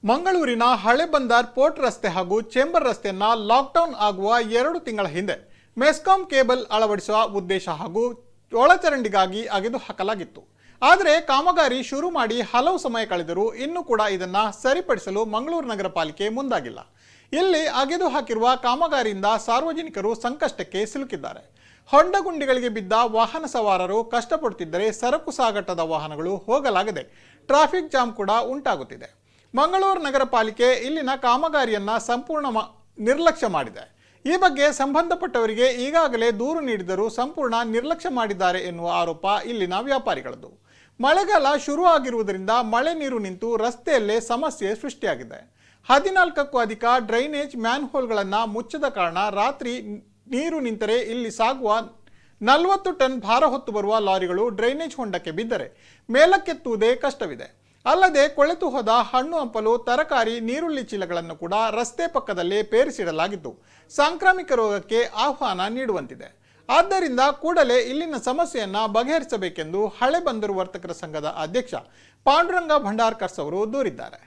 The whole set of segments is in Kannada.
ಮಂಗಳೂರಿನ ಹಳೆ ಬಂದರ್ ಪೋರ್ಟ್ ರಸ್ತೆ ಹಾಗೂ ಚೇಂಬರ್ ರಸ್ತೆಯನ್ನ ಲಾಕ್ಡೌನ್ ಆಗುವ ಎರಡು ತಿಂಗಳ ಹಿಂದೆ ಮೆಸ್ಕಾಂ ಕೇಬಲ್ ಅಳವಡಿಸುವ ಉದ್ದೇಶ ಹಾಗೂ ಒಳಚರಂಡಿಗಾಗಿ ಅಗೆದು ಹಾಕಲಾಗಿತ್ತು ಆದರೆ ಕಾಮಗಾರಿ ಶುರು ಮಾಡಿ ಹಲವು ಸಮಯ ಕಳೆದರೂ ಇನ್ನೂ ಕೂಡ ಇದನ್ನ ಸರಿಪಡಿಸಲು ಮಂಗಳೂರು ನಗರ ಪಾಲಿಕೆ ಮುಂದಾಗಿಲ್ಲ ಇಲ್ಲಿ ಅಗೆದು ಹಾಕಿರುವ ಕಾಮಗಾರಿಯಿಂದ ಸಾರ್ವಜನಿಕರು ಸಂಕಷ್ಟಕ್ಕೆ ಸಿಲುಕಿದ್ದಾರೆ ಹೊಂಡಗುಂಡಿಗಳಿಗೆ ಬಿದ್ದ ವಾಹನ ಸವಾರರು ಕಷ್ಟಪಡುತ್ತಿದ್ದರೆ ಸರಕು ಸಾಗಾಟದ ವಾಹನಗಳು ಹೋಗಲಾಗದೆ ಟ್ರಾಫಿಕ್ ಜಾಮ್ ಕೂಡ ಉಂಟಾಗುತ್ತಿದೆ ಮಂಗಳೂರು ನಗರ ಪಾಲಿಕೆ ಇಲ್ಲಿನ ಕಾಮಗಾರಿಯನ್ನ ಸಂಪೂರ್ಣ ಮ- ನಿರ್ಲಕ್ಷ್ಯ ಮಾಡಿದೆ ಈ ಬಗ್ಗೆ ಸಂಬಂಧಪಟ್ಟವರಿಗೆ ಈಗಾಗಲೇ ದೂರು ನೀಡಿದರೂ ಸಂಪೂರ್ಣ ನಿರ್ಲಕ್ಷ್ಯ ಮಾಡಿದ್ದಾರೆ ಎನ್ನುವ ಆರೋಪ ಇಲ್ಲಿನ ವ್ಯಾಪಾರಿಗಳದ್ದು ಮಳೆಗಾಲ ಶುರು ಆಗಿರುವುದರಿಂದ ಮಳೆ ನೀರು ನಿಂತು ರಸ್ತೆಯಲ್ಲೇ ಸಮಸ್ಯೆ ಸೃಷ್ಟಿಯಾಗಿದೆ ಹದಿನಾಲ್ಕಕ್ಕೂ ಅಧಿಕ ಡ್ರೈನೇಜ್ ಮ್ಯಾನ್ಹೋಲ್ಗಳನ್ನು ಮುಚ್ಚದ ಕಾರಣ ರಾತ್ರಿ ನೀರು ನಿಂತರೆ ಇಲ್ಲಿ ಸಾಗುವ ನಲವತ್ತು ಟನ್ ಭಾರ ಹೊತ್ತು ಬರುವ ಲಾರಿಗಳು ಡ್ರೈನೇಜ್ ಹೊಂಡಕ್ಕೆ ಬಿದ್ದರೆ ಮೇಲಕ್ಕೆತ್ತುವುದೇ ಕಷ್ಟವಿದೆ ಅಲ್ಲದೆ ಕೊಳೆತು ಹೋದ ಹಣ್ಣು ಹಂಪಲು ತರಕಾರಿ ನೀರುಳ್ಳಿ ಚೀಲಗಳನ್ನು ಕೂಡ ರಸ್ತೆ ಪಕ್ಕದಲ್ಲೇ ಪೇರಿಸಿಡಲಾಗಿದ್ದು ಸಾಂಕ್ರಾಮಿಕ ರೋಗಕ್ಕೆ ಆಹ್ವಾನ ನೀಡುವಂತಿದೆ ಆದ್ದರಿಂದ ಕೂಡಲೇ ಇಲ್ಲಿನ ಸಮಸ್ಯೆಯನ್ನ ಬಗೆಹರಿಸಬೇಕೆಂದು ಹಳೆ ಬಂದರು ವರ್ತಕರ ಸಂಘದ ಅಧ್ಯಕ್ಷ ಪಾಂಡುರಂಗ ಭಂಡಾರ್ಕರ್ಸ್ ಅವರು ದೂರಿದ್ದಾರೆ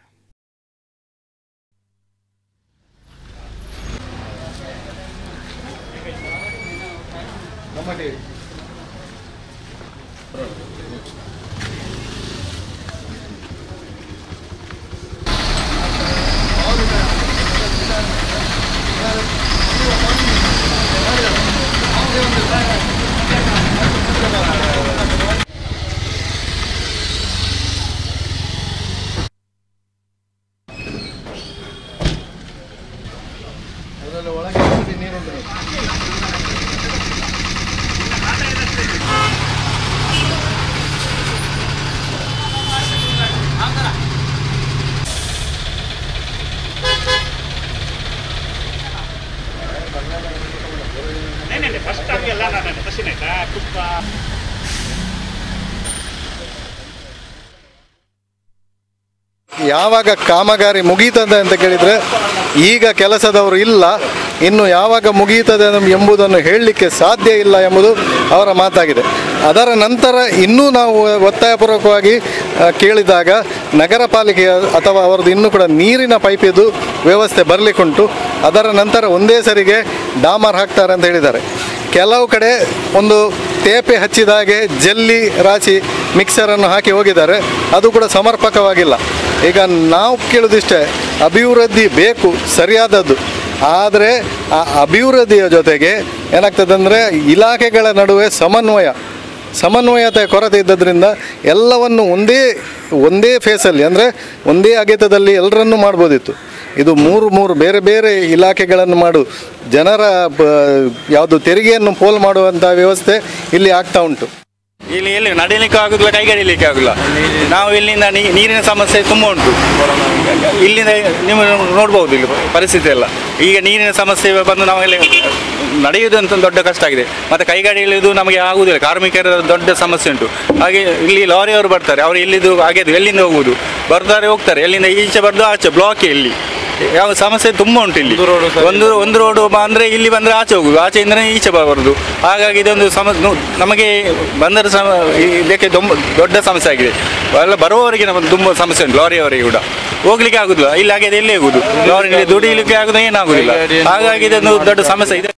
ಅದರಲ್ಲಿ ಒಳಗೆ ಎಷ್ಟು ನೀರುಂಟು ನೋಡಿ. नाही नाही नाही फर्स्ट टाइम गेला ना नाही तशी नाही का खूप ಯಾವಾಗ ಕಾಮಗಾರಿ ಮುಗೀತದೆ ಅಂತ ಕೇಳಿದರೆ ಈಗ ಕೆಲಸದವರು ಇಲ್ಲ ಇನ್ನು ಯಾವಾಗ ಮುಗಿಯುತ್ತದೆ ಎಂಬುದನ್ನು ಹೇಳಲಿಕ್ಕೆ ಸಾಧ್ಯ ಇಲ್ಲ ಎಂಬುದು ಅವರ ಮಾತಾಗಿದೆ ಅದರ ನಂತರ ಇನ್ನೂ ನಾವು ಒತ್ತಾಯಪೂರ್ವಕವಾಗಿ ಆ, ಕೇಳಿದಾಗ ನಗರ ಪಾಲಿಕೆಯ ಅಥವಾ ಅವರದ್ದು ಇನ್ನೂ ಕೂಡ ನೀರಿನ ಪೈಪಿದು ವ್ಯವಸ್ಥೆ ಬರಲಿಕ್ಕುಂಟು ಅದರ ನಂತರ ಒಂದೇ ಸರಿಗೆ ಡಾಮರ್ ಹಾಕ್ತಾರೆ ಅಂತ ಹೇಳಿದ್ದಾರೆ ಕೆಲವು ಕಡೆ ಒಂದು ತೇಪೆ ಹಚ್ಚಿದ ಹಾಗೆ ಜಲ್ಲಿ ರಾಶಿ ಮಿಕ್ಸರನ್ನು ಹಾಕಿ ಹೋಗಿದ್ದಾರೆ ಅದು ಕೂಡ ಸಮರ್ಪಕವಾಗಿಲ್ಲ ಈಗ ನಾವು ಕೇಳೋದಿಷ್ಟೇ ಅಭಿವೃದ್ಧಿ ಬೇಕು ಸರಿಯಾದದ್ದು ಆದರೆ ಆ ಅಭಿವೃದ್ಧಿಯ ಜೊತೆಗೆ ಏನಾಗ್ತದೆ ಅಂದರೆ ಇಲಾಖೆಗಳ ನಡುವೆ ಸಮನ್ವಯ ಸಮನ್ವಯತೆ ಕೊರತೆ ಇದ್ದದ್ರಿಂದ ಎಲ್ಲವನ್ನು ಒಂದೇ ಒಂದೇ ಫೇಸಲ್ಲಿ ಅಂದರೆ ಒಂದೇ ಅಗೆತದಲ್ಲಿ ಎಲ್ಲರನ್ನೂ ಮಾಡ್ಬೋದಿತ್ತು ಇದು ಮೂರು ಮೂರು ಬೇರೆ ಬೇರೆ ಇಲಾಖೆಗಳನ್ನು ಮಾಡು ಜನರ ಬ- ಯಾವುದು ತೆರಿಗೆಯನ್ನು ಪೋಲ್ ಮಾಡುವಂಥ ವ್ಯವಸ್ಥೆ ಇಲ್ಲಿ ಆಗ್ತಾ ಉಂಟು ಇಲ್ಲಿ ಎಲ್ಲಿ ನಡೀಲಿಕ್ಕೆ ಆಗುದಿಲ್ಲ ಕೈಗಡಿಲಿಕ್ಕೆ ಆಗುದಿಲ್ಲ ನಾವು ಇಲ್ಲಿಂದ ನೀ- ನೀರಿನ ಸಮಸ್ಯೆ ತುಂಬ ಉಂಟು ಇಲ್ಲಿಂದ ನೀವು ನೋಡ್ಬೋದು ಇಲ್ಲಿ ಪರಿಸ್ಥಿತಿ ಎಲ್ಲ ಈಗ ನೀರಿನ ಸಮಸ್ಯೆ ಬಂದು ನಾವೆಲ್ಲ ನಡೆಯುವುದು ಅಂತ ದೊಡ್ಡ ಕಷ್ಟ ಆಗಿದೆ ಮತ್ತು ಕೈಗಾಡಿ ಇಳಿದು ನಮಗೆ ಆಗುವುದಿಲ್ಲ ಕಾರ್ಮಿಕರ ದೊಡ್ಡ ಸಮಸ್ಯೆ ಉಂಟು ಹಾಗೆ ಇಲ್ಲಿ ಲಾರಿಯವರು ಬರ್ತಾರೆ ಅವರು ಎಲ್ಲಿದ್ದು ಹಾಗೆದು ಎಲ್ಲಿಂದ ಹೋಗುವುದು ಬರ್ತಾರೆ ಹೋಗ್ತಾರೆ ಎಲ್ಲಿಂದ ಈಚೆ ಬರ್ದು ಆಚೆ ಬ್ಲಾಕ್ ಇಲ್ಲಿ ಯಾವ ಸಮಸ್ಯೆ ತುಂಬ ಉಂಟು ಇಲ್ಲಿ ಒಂದು ಒಂದು ರೋಡು ಅಂದರೆ ಇಲ್ಲಿ ಬಂದರೆ ಆಚೆ ಹೋಗುದು ಆಚೆಯಿಂದ ಈಚೆ ಬರುದು ಹಾಗಾಗಿ ಇದೊಂದು ಸಮ ನು- ನಮಗೆ ಬಂದರ ಸಮ ಇದಕ್ಕೆ ತುಂಬ ದೊಡ್ಡ ಸಮಸ್ಯೆ ಆಗಿದೆ ಎಲ್ಲ ಬರುವವರಿಗೆ ನಮಗೆ ತುಂಬ ಸಮಸ್ಯೆ ಉಂಟು ಲಾರಿಯವರಿಗೆ ಕೂಡ ಹೋಗ್ಲಿಕ್ಕೆ ಆಗುದಿಲ್ಲ ಇಲ್ಲಿ ಹಾಗೆ ಎಲ್ಲಿ ಹೋಗುದು ಲಾರಿ ದುಡಿಲಿಕ್ಕೆ ಆಗುದು ಏನಾಗುದಿಲ್ಲ ಹಾಗಾಗಿ ಇದೊಂದು ದೊಡ್ಡ ಸಮಸ್ಯೆ ಇದೆ